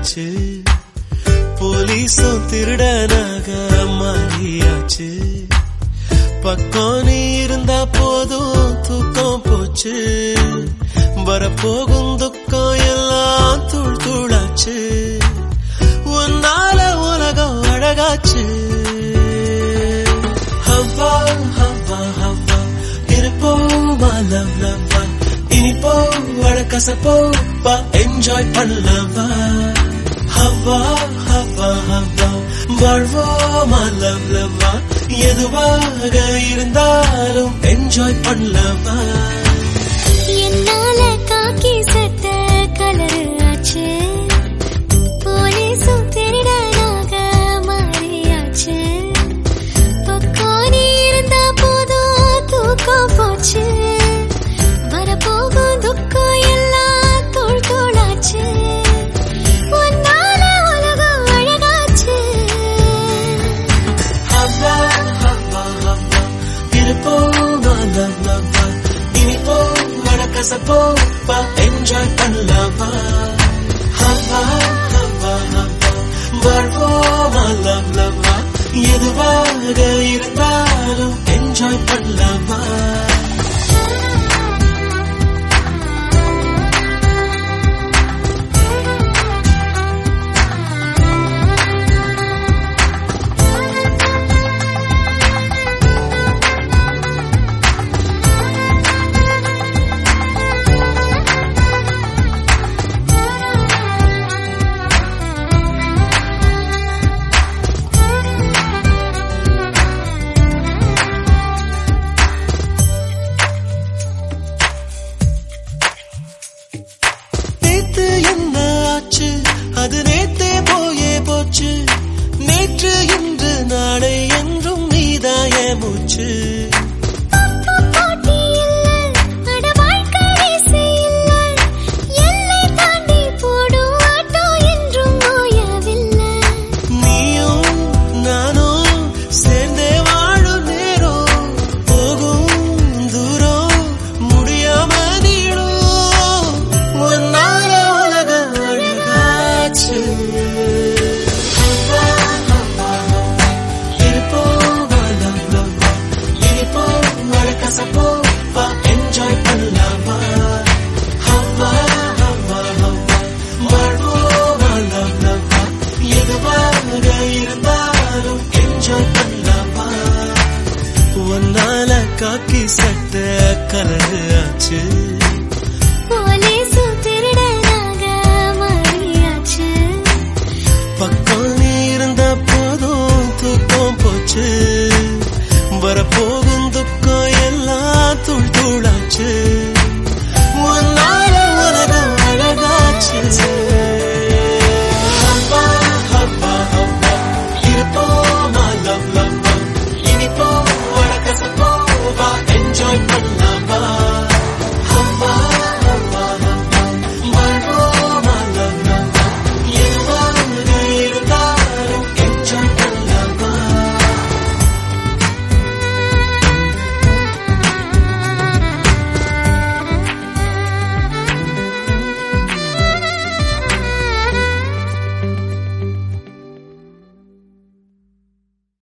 ஆச்சு போலீஸும் திருடனாக மாறியாச்சு பக்கம் நீ இருந்தா போதும் தூக்கம் போச்சு வரப்போகும் துக்கம் எல்லாம் தூள் தூளாச்சு உன்னால உலகம் அழகாச்சு ஹவ்வா ஹவ்வா ஹவ்வா இருப்போமா லவ் லவ்வா இனிப்போ வழக்கசப்போ வா என்ஜாய் பண்ணலவா ஹவ்வா ஹவ்வா ஹவ்வா வாழ்வோமா லவ் லவ்வா எதுவாக இருந்தாலும் என்ஜாய் பண்ணலவா என்னால காக்கி சட்ட கலர் ஆச்சு போலீஸும் திருடனாக மாறியாச்சு பக்கம் நீ இருந்தா போதும் தூக்கம் போச்சு வரப்போகும் துக்கம் எல்லாம் தோள் தோளாச்சு உன்னால உலகம் அழகாச்சு ஹவ்வா ஹவ்வா ஹவ்வா இருப்போமா லவ் லவ்வா இனிப்போ வழக்கசப்போ வா என்ஜாய் பண்ணலவா ஹவ்வா ஹவ்வா ஹவ்வா வாழ்வோமா லவ் லவ்வா எதுவாக இருந்தாலும் என்ஜாய் பண்ணலவா நேத்து என்ன ஆச்சு அது நேத்தே போயே போச்சு நேற்று இன்று நாளை என்றும் நீதாய மூச்சு போட்டி இல்ல அட வாழ்க்கை ரேசே இல்ல எல்லை தாண்டி போடும் ஆட்டோ என்றும் ஓயவில்லை நீயும் நானும் சேர்ந்தே வாழும் நேரம் போகும் தூரம் முடியாம நீளும் ஒன்னால உலக அழகாச்சு என்ஜாய் பண்ணலாமா ஹவ்வா ஹவ்வா ஹவ்வா வாழ்வோமா லவ் லவ்வா எதுவாக இருந்தாலும் என்ஜாய் பண்ணலாமா ஒன்னால காக்கி சட்ட கலரு ஆச்சு போலீஸும் திருடனாக மாறியாச்சு பக்கம் நீ இருந்த போதும் தூக்கம் போச்சு வரப்போ